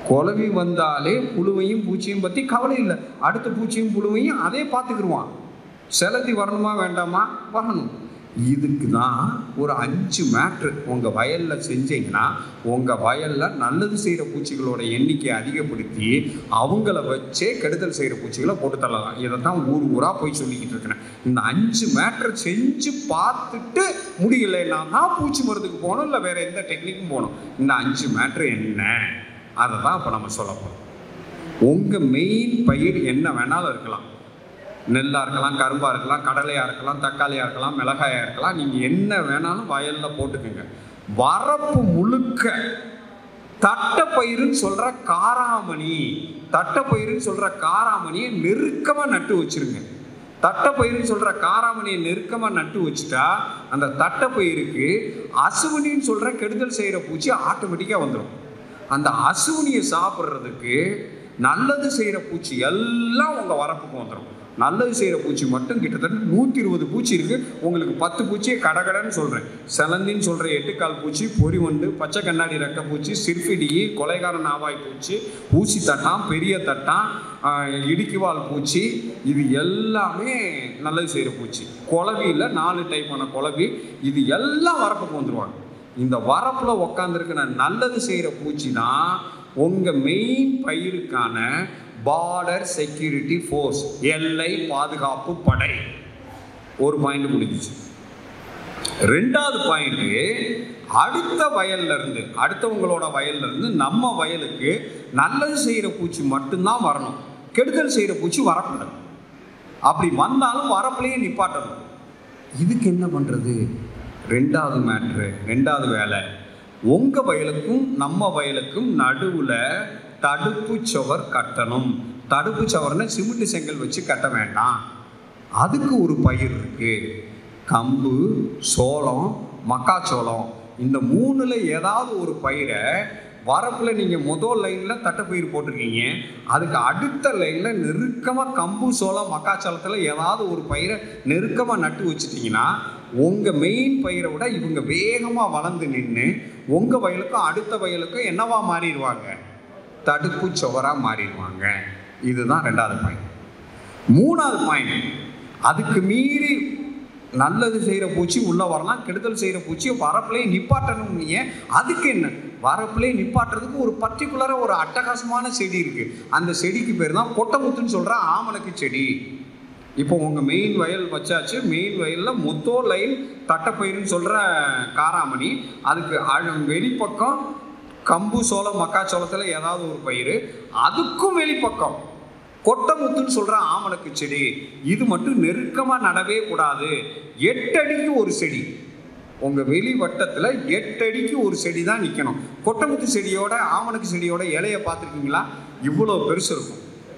குலவி வந்தாலே புழுவையும் பூச்சியும் பற்றி கவலை இல்லை அடுத்த பூச்சியும் புழுவையும் அதே பார்த்துக்கிருவான் செலத்தி வரணுமா வேண்டாமா வரணும் இதுக்கு தான் ஒரு அஞ்சு மேட்ரு உங்கள் வயலில் செஞ்சீங்கன்னா உங்கள் வயலில் நல்லது செய்கிற பூச்சிகளோட எண்ணிக்கையை அதிகப்படுத்தி அவங்கள வச்சே கெடுதல் செய்கிற பூச்சிகளை போட்டு தள்ளலாம் இதை தான் ஊர் ஊராக போய் சொல்லிக்கிட்டு இருக்கிறேன் இந்த அஞ்சு மேட்ரு செஞ்சு பார்த்துட்டு முடியலைன்னா தான் பூச்சி மருந்துக்கு போகணும் இல்லை வேறு எந்த டெக்னிக்கும் போகணும் இந்த அஞ்சு மேட்ரு என்ன அதை தான் இப்போ நம்ம சொல்ல போகிறோம் உங்கள் மெயின் பயிர் என்ன வேணாலும் இருக்கலாம் நெல்லாக இருக்கலாம் கரும்பாக இருக்கலாம் கடலையாக இருக்கலாம் தக்காளியாக இருக்கலாம் மிளகாயாக இருக்கலாம் நீங்கள் என்ன வேணாலும் வயலில் போட்டுக்கோங்க வரப்பு முழுக்க தட்டைப்பயிறுன்னு சொல்கிற காராமணி தட்டைப்பயிறுன்னு சொல்கிற காராமணியை நெருக்கமாக நட்டு வச்சிருங்க தட்டைப்பயிறுன்னு சொல்கிற காராமணியை நெருக்கமாக நட்டு வச்சுட்டா அந்த தட்டைப்பயிருக்கு அசுவினின்னு சொல்கிற கெடுதல் செய்கிற பூச்சி ஆட்டோமேட்டிக்காக வந்துடும் அந்த அசுவினியை சாப்பிட்றதுக்கு நல்லது செய்கிற பூச்சி எல்லாம் உங்கள் வரப்புக்கு வந்துடும் நல்லது செய்கிற பூச்சி மட்டும் கிட்டத்தட்ட நூற்றி இருபது பூச்சி இருக்குது உங்களுக்கு பத்து பூச்சியை கடகடன்னு சொல்கிறேன் செலந்தின்னு சொல்கிற எட்டுக்கால் பூச்சி பொறிவண்டு பச்சை கண்ணாடி ரெக்க பூச்சி சிற்பிடி கொலைகாரன் ஆவாய் பூச்சி ஊசி தட்டான் பெரிய தட்டான் ஆஹ், இடுக்கிவால் பூச்சி இது எல்லாமே நல்லது செய்கிற பூச்சி குளவியில் நாலு டைப்பான குளவி இது எல்லாம் வரப்புக்கு வந்துடுவாங்க இந்த வரப்பில் உக்காந்துருக்கிற நல்லது செய்கிற பூச்சி தான் உங்கள் மெயின் பயிருக்கான பார்டர் செக்யூரிட்டி ஃபோர்ஸ் எல்லை பாதுகாப்பு படை ஒரு பாயிண்ட் முடிஞ்சிச்சு ரெண்டாவது பாயிண்ட் அடுத்த வயல்ல இருந்து அடுத்தவங்களோட வயல்ல இருந்து நம்ம வயலுக்கு நல்லது செய்கிற பூச்சி மட்டும்தான் வரணும் கெடுதல் செய்கிற பூச்சி வரக்கூடாது அப்படி வந்தாலும் வரப்புலையே நிப்பாட்டணும் இதுக்கு என்ன பண்ணுறது ரெண்டாவது மேட்ரு ரெண்டாவது வேலை உங்கள் வயலுக்கும் நம்ம வயலுக்கும் நடுவில் தடுப்பு சுவர் கட்டணும் தடுப்பு சுவர்னு சிமெண்ட் செங்கல் வச்சு கட்ட வேண்டாம் அதுக்கு ஒரு பயிர் இருக்குது கம்பு சோளம் மக்காச்சோளம் இந்த மூணில் ஏதாவது ஒரு பயிரை வரப்பில் நீங்கள் முதல் லைனில் தட்டைப்பயிர் போட்டிருக்கீங்க அதுக்கு அடுத்த லைனில் நெருக்கமாக கம்பு சோளம் மக்காச்சோளத்தில் ஏதாவது ஒரு பயிரை நெருக்கமாக நட்டு வச்சிட்டிங்கன்னா உங்கள் மெயின் பயிரை விட இவங்க வேகமாக வளர்ந்து நின்று உங்கள் வயலுக்கும் அடுத்த வயலுக்கும் என்னவா மாறிடுவாங்க தடுப்பு சுவராக மாறிடுவாங்க இதுதான் ரெண்டாவது பாயிண்ட் மூணாவது பாயிண்ட் அதுக்கு மீறி நல்லது செய்கிற பூச்சி உள்ளே வரலாம் கெடுதல் செய்கிற பூச்சியை வரப்புலேயே நிப்பாட்டணும் நீங்கள் அதுக்கு என்ன வரப்புலேயே நிப்பாட்டுறதுக்கு ஒரு பர்டிகுலராக ஒரு அட்டகாசமான செடி இருக்குது அந்த செடிக்கு பேர் தான் கொட்டமுத்துன்னு சொல்கிற ஆமணக்கு செடி இப்போ உங்கள் மெயின் வயல் வச்சாச்சு மெயின் வயலில் மொத்தோ லைன் தட்டைப்பயிர்னு சொல்கிற காராமணி அதுக்கு அழ- வெளிப்பக்கம் கம்பு சோளம் மக்காச்சோளத்தில் ஏதாவது ஒரு பயிர் அதுக்கும் வெளிப்பக்கம் கொட்டமுத்துன்னு சொல்கிற ஆமணக்கு செடி இது மட்டும் நெருக்கமாக நடவே கூடாது எட்டு அடிக்கு ஒரு செடி உங்கள் வெளி வட்டத்தில் எட்டு அடிக்கு ஒரு செடி தான் நிற்கணும் கொட்டமுத்து செடியோட ஆமணக்கு செடியோட இலையை பார்த்துருக்கீங்களா இவ்வளோ பெருசு இருக்கும்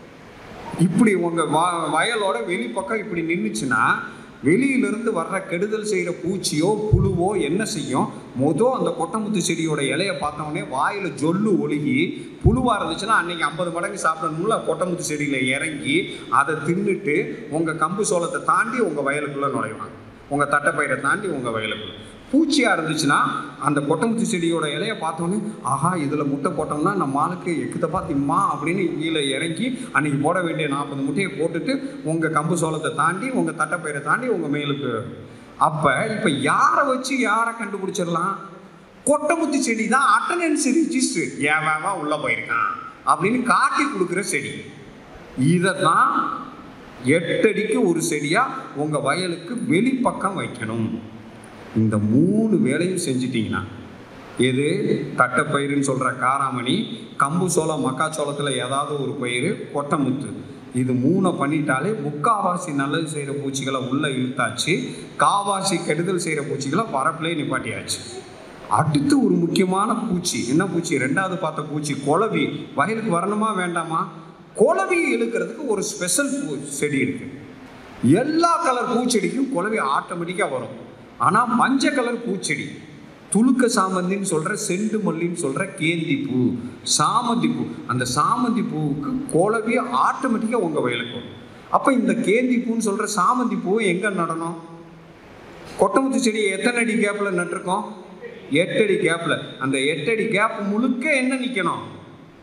இப்படி உங்கள் வ வயலோட வெளிப்பக்கம் இப்படி நின்றுச்சுன்னா வெளியிலிருந்து வர்ற கெடுதல் செய்கிற பூச்சியோ புழுவோ என்ன செய்யும் மொதல் அந்த கொட்டமுத்து செடியோட இலையை பார்த்தோன்னே வாயில் ஜொல்லு ஒழுகி புழுவாக இருந்துச்சுன்னா அன்னைக்கு ஐம்பது மடங்கு சாப்பிடணும்ல கொட்டமுத்து செடியில் இறங்கி அதை தின்னுட்டு உங்கள் கம்பு சோளத்தை தாண்டி உங்கள் வயலுக்குள்ளே நுழைவாங்க உங்கள் தட்டைப்பயிரை தாண்டி உங்கள் வயலுக்குள்ள பூச்சியாக இருந்துச்சுன்னா அந்த கொட்டமுத்து செடியோட இலையை பார்த்தோன்னே ஆஹா இதில் முட்டை போட்டோம்னா நம்ம ஆளுக்கு எக்குத்தப்பா திம்மா அப்படின்னு கீழே இறங்கி அன்னைக்கு போட வேண்டிய நாற்பது முட்டையை போட்டுட்டு உங்கள் கம்பு சோளத்தை தாண்டி உங்கள் தட்டைப்பயிரை தாண்டி உங்கள் மேலுக்கு அப்போ இப்போ யாரை வச்சு யாரை கண்டுபிடிச்சிடலாம் கொட்டமுத்து செடி தான் அட்டண்டன்ஸ் ரிஜிஸ்டர் ஏவாவா உள்ளே போயிருக்கான் அப்படின்னு காட்டி கொடுக்குற செடி இதை தான் எட்டடிக்கு ஒரு செடியாக உங்கள் வயலுக்கு வெளிப்பக்கம் வைக்கணும் இந்த மூணு வேலையும் செஞ்சிட்டிங்கன்னா எது தட்டைப்பயிறுன்னு சொல்கிற காராமணி கம்பு சோளம் மக்காச்சோளத்தில் ஏதாவது ஒரு பயிர் கொட்டமுத்து இது மூணை பண்ணிட்டாலே முக்காவாசி நல்லது செய்கிற பூச்சிகளை உள்ளே இழுத்தாச்சு காவாசி கெடுதல் செய்கிற பூச்சிகளை பரப்பிலே நிப்பாட்டியாச்சு அடுத்து ஒரு முக்கியமான பூச்சி என்ன பூச்சி ரெண்டாவது பார்த்த பூச்சி குளவி வயலுக்கு வரணுமா வேண்டாமா குளவியை இழுக்கிறதுக்கு ஒரு ஸ்பெஷல் பூ செடி இருக்குது எல்லா கலர் பூச்செடிக்கும் குளவி ஆட்டோமேட்டிக்காக வரும் ஆனால் மஞ்சள் கலர் பூச்செடி துளுக்க சாமந்தின்னு சொல்கிற செண்டு மல்லின்னு சொல்கிற கேந்தி பூ சாமந்தி பூ அந்த சாமந்தி பூவுக்கு குளவி ஆட்டோமேட்டிக்காக உங்கள் வயலுக்கு வரும் அப்போ இந்த கேந்தி பூன்னு சொல்கிற சாமந்தி பூ எங்கே நடணும் கொட்டமுத்து செடி எத்தனை அடி கேப்பில் நட்டிருக்கோம் எட்டடி கேப்பில் அந்த எட்டடி கேப் முழுக்க என்ன நிற்கணும்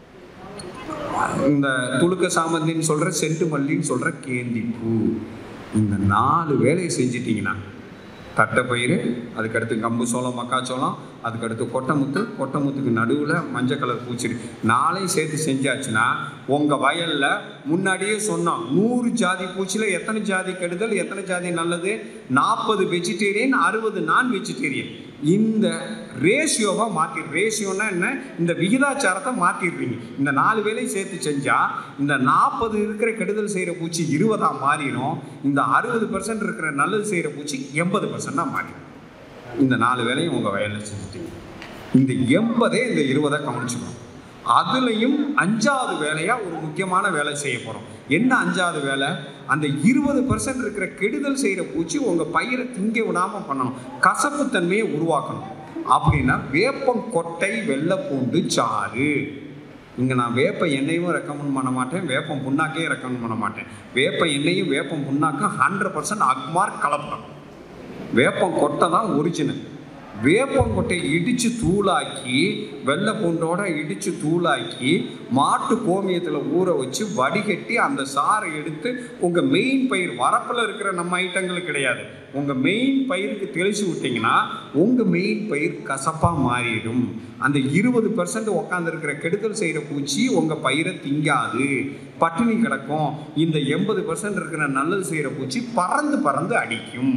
இந்த துளுக்க சாமந்தின்னு சொல்கிற செண்டு மல்லின்னு சொல்கிற கேந்தி பூ இந்த நாலு வேலையை செஞ்சிட்டிங்கன்னா தட்டைப்பயிறு அதுக்கடுத்து கம்பு சோளம் மக்காச்சோளம் அதுக்கடுத்து கொட்டைமுத்து கொட்டைமுத்துக்கு நடுவில் மஞ்சள் கலர் பூச்செடி நாளையும் சேர்த்து செஞ்சாச்சுன்னா உங்கள் வயலில் முன்னாடியே சொன்னோம் நூறு ஜாதி பூச்சியில் எத்தனை ஜாதி கெடுதல் எத்தனை ஜாதி நல்லது நாற்பது வெஜிடேரியன் அறுபது நான் வெஜிடேரியன் இந்த ரேஷியோவை மாற்றி ரேஷியோன்னா என்ன இந்த விகிதாச்சாரத்தை மாற்றிடுறீங்க இந்த நாலு வேலையும் சேர்த்து செஞ்சால் இந்த நாற்பது இருக்கிற கெடுதல் செய்கிற பூச்சி இருபதாக மாறிடும் இந்த அறுபது பர்சன்ட் இருக்கிற நல்லது செய்கிற பூச்சி எண்பது பர்சண்டாக மாறிடும் இந்த நாலு வேலையும் உங்கள் வயலில் செஞ்சுட்டீங்க இந்த எண்பதே இந்த இருபதை கவனிச்சுக்கணும் அதுலேயும் அஞ்சாவது வேலையாக ஒரு முக்கியமான வேலை செய்ய போகிறோம் என்ன அஞ்சாவது வேலை அந்த இருபது பர்சன்ட் இருக்கிற கெடுதல் செய்கிற பூச்சி உங்கள் பயிரை திங்க விடாமல் பண்ணணும் கசப்புத்தன்மையை உருவாக்கணும் அப்படின்னா வேப்பம் கொட்டை வெள்ளைப்பூண்டு சாறு இங்கே நான் வேப்ப எண்ணெயும் ரெக்கமெண்ட் பண்ண மாட்டேன் வேப்பம் புண்ணாக்கையும் ரெக்கமெண்ட் பண்ண மாட்டேன் வேப்ப எண்ணெயும் வேப்பம் புண்ணாக்கும் ஹண்ட்ரட் பர்சன்ட் அக்மார் கலப்படம் வேப்பம் கொட்டை தான் ஒரிஜினல் வேப்பங்கொட்டையை இடித்து தூளாக்கி வெள்ளை பூண்டோட இடித்து தூளாக்கி மாட்டு கோமியத்தில் ஊற வச்சு வடிகட்டி அந்த சாறை எடுத்து உங்கள் மெயின் பயிர் வரப்பில் இருக்கிற நம்ம ஐட்டங்கள் கிடையாது உங்கள் மெயின் பயிருக்கு தெளிச்சு விட்டிங்கன்னா உங்கள் மெயின் பயிர் கசப்பாக மாறிடும் அந்த இருபது பர்சன்ட் உட்காந்துருக்கிற கெடுதல் செய்கிற பூச்சி உங்கள் பயிரை திங்காது பட்டினி கிடக்கும் இந்த எண்பது பர்சன்ட் இருக்கிற நல்லது செய்கிற பூச்சி பறந்து பறந்து அடிக்கும்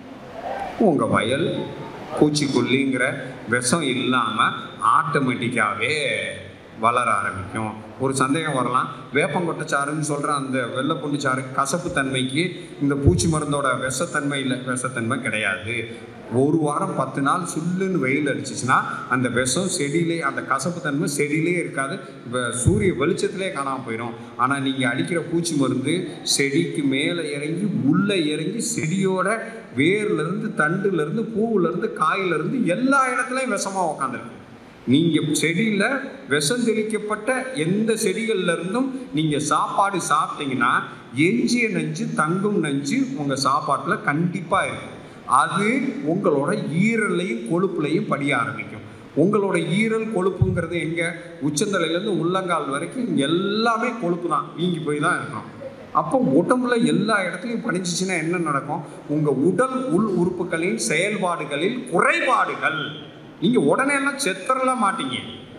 உங்கள் வயல் பூச்சிக்கொல்லிங்கிற விஷம் இல்லாமல் ஆட்டோமேட்டிக்காகவே வளர ஆரம்பிக்கும் ஒரு சந்தேகம் வரலாம் வேப்பங்கொட்டை சாறுன்னு சொல்கிற அந்த வெள்ளை பொண்ணு சாறு கசப்பு தன்மைக்கு இந்த பூச்சி மருந்தோட விஷத்தன்மை இல்லை விஷத்தன்மை கிடையாது ஒரு வாரம் பத்து நாள் சுல்லுன்னு வெயில் அடிச்சிச்சுன்னா அந்த விஷம் செடியிலே அந்த கசப்பு தன்மை செடியிலே இருக்காது இப்போ சூரிய வெளிச்சத்திலே காணாமல் போயிடும் ஆனால் நீங்கள் அடிக்கிற பூச்சி மருந்து செடிக்கு மேலே இறங்கி உள்ளே இறங்கி செடியோட வேர்லேருந்து தண்டுலேருந்து பூவுலேருந்து காயிலேருந்து எல்லா இடத்துலையும் விஷமாக உக்காந்துருக்கு நீங்கள் செடியில் விஷம் தெளிக்கப்பட்ட எந்த செடிகள்ல இருந்தும் நீங்கள் சாப்பாடு சாப்பிட்டீங்கன்னா எஞ்சிய நஞ்சு தங்கும் நஞ்சு உங்கள் சாப்பாட்டில் கண்டிப்பாக இருக்கும் அது உங்களோட ஈரலையும் கொழுப்புலையும் படிய ஆரம்பிக்கும் உங்களோட ஈரல் கொழுப்புங்கிறது எங்கே உச்சந்தலையிலேருந்து உள்ளங்கால் வரைக்கும் எல்லாமே கொழுப்பு தான் வீங்கி போய் தான் இருக்கும் அப்போ உடம்புல எல்லா இடத்துலையும் படிஞ்சிச்சுன்னா என்ன நடக்கும் உங்கள் உடல் உள் உறுப்புகளின் செயல்பாடுகளில் குறைபாடுகள் நீங்கள் உடனே எல்லாம் செத்தரலாம் மாட்டீங்க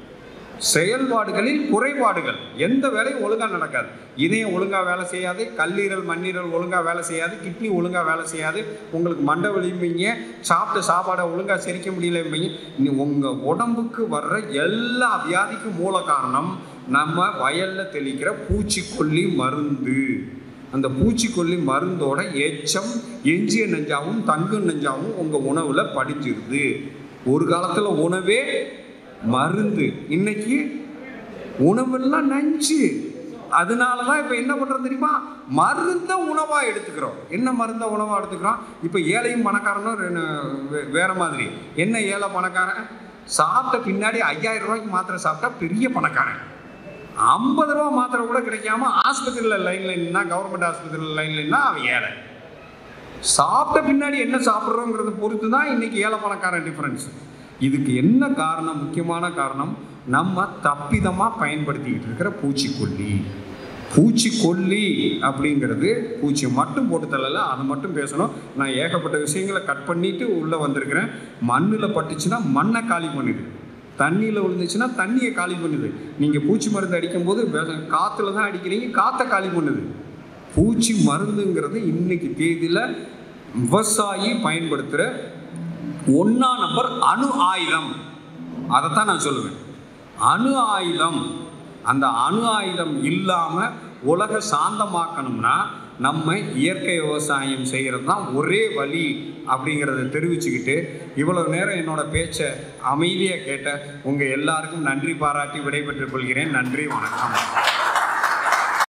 செயல்பாடுகளில் குறைபாடுகள் எந்த வேலையும் ஒழுங்காக நடக்காது இதயம் ஒழுங்காக வேலை செய்யாது கல்லீரல் மண்ணீரல் ஒழுங்காக வேலை செய்யாது கிட்னி ஒழுங்காக வேலை செய்யாது உங்களுக்கு மண்டை வலிம்பீங்க சாப்பிட்ட சாப்பாடை ஒழுங்காக செரிக்க முடியலம்பீங்க நீ உங்கள் உடம்புக்கு வர்ற எல்லா வியாதிக்கும் மூல காரணம் நம்ம வயலில் தெளிக்கிற பூச்சிக்கொல்லி மருந்து அந்த பூச்சிக்கொல்லி மருந்தோட எச்சம் எஞ்சிய நெஞ்சாவும் தங்கு நெஞ்சாவும் உங்கள் உணவில் படிஞ்சிருது ஒரு காலத்தில் உணவே மருந்து இன்னைக்கு உணவெல்லாம் நஞ்சு அதனால தான் இப்போ என்ன பண்ணுறோம் தெரியுமா மருந்த உணவாக எடுத்துக்கிறோம் என்ன மருந்த உணவாக எடுத்துக்கிறோம் இப்போ ஏழையும் பணக்காரனும் ரெ- வே- வேற மாதிரி என்ன ஏழை பணக்காரன் சாப்பிட்ட பின்னாடி ஐயாயிரம் ரூபாய்க்கு மாத்திரை சாப்பிட்டா பெரிய பணக்காரன் ஐம்பது ரூபா மாத்திரை கூட கிடைக்காம ஆஸ்பத்திரியில் லைனில் நின்னா கவர்மெண்ட் ஆஸ்பத்திரியில் லைனில் நின்னா அவன் ஏழை சாப்பிட்ட பின்னாடி என்ன சாப்பிட்றோங்கிறத பொறுத்து தான் இன்னைக்கு ஏழை பணக்காரன் டிஃப்ரென்ஸ் இதுக்கு என்ன காரணம் முக்கியமான காரணம் நம்ம தப்பிதமாக பயன்படுத்திக்கிட்டு இருக்கிற பூச்சிக்கொல்லி பூச்சிக்கொல்லி அப்படிங்கிறது பூச்சி மட்டும் போட்டு தள்ளல அதை மட்டும் பேசணும் நான் ஏகப்பட்ட விஷயங்களை கட் பண்ணிட்டு உள்ளே வந்திருக்கிறேன் மண்ணில் பட்டுச்சுன்னா மண்ணை காலி பண்ணுது தண்ணியில் விழுந்துச்சுன்னா தண்ணியை காலி பண்ணுது நீங்கள் பூச்சி மருந்து அடிக்கும்போது வெ- காத்துல தான் அடிக்கிறீங்க காற்றை காலி பண்ணுது பூச்சி மருந்துங்கிறது இன்னைக்கு தேதியில் விவசாயி பயன்படுத்துகிற ஒன்றா நம்பர் அணு ஆயுதம் அதைத்தான் நான் சொல்லுவேன் அணு ஆயுதம் அந்த அணு ஆயுதம் இல்லாமல் உலக சாந்தமாக்கணும்னா நம்ம இயற்கை விவசாயம் செய்கிறது தான் ஒரே வழி அப்படிங்கிறத தெரிவிச்சுக்கிட்டு இவ்வளோ நேரம் என்னோட பேச்சை அமைதியாக கேட்ட உங்கள் எல்லாருக்கும் நன்றி பாராட்டி விடைபெற்றுக் கொள்கிறேன் நன்றி வணக்கம்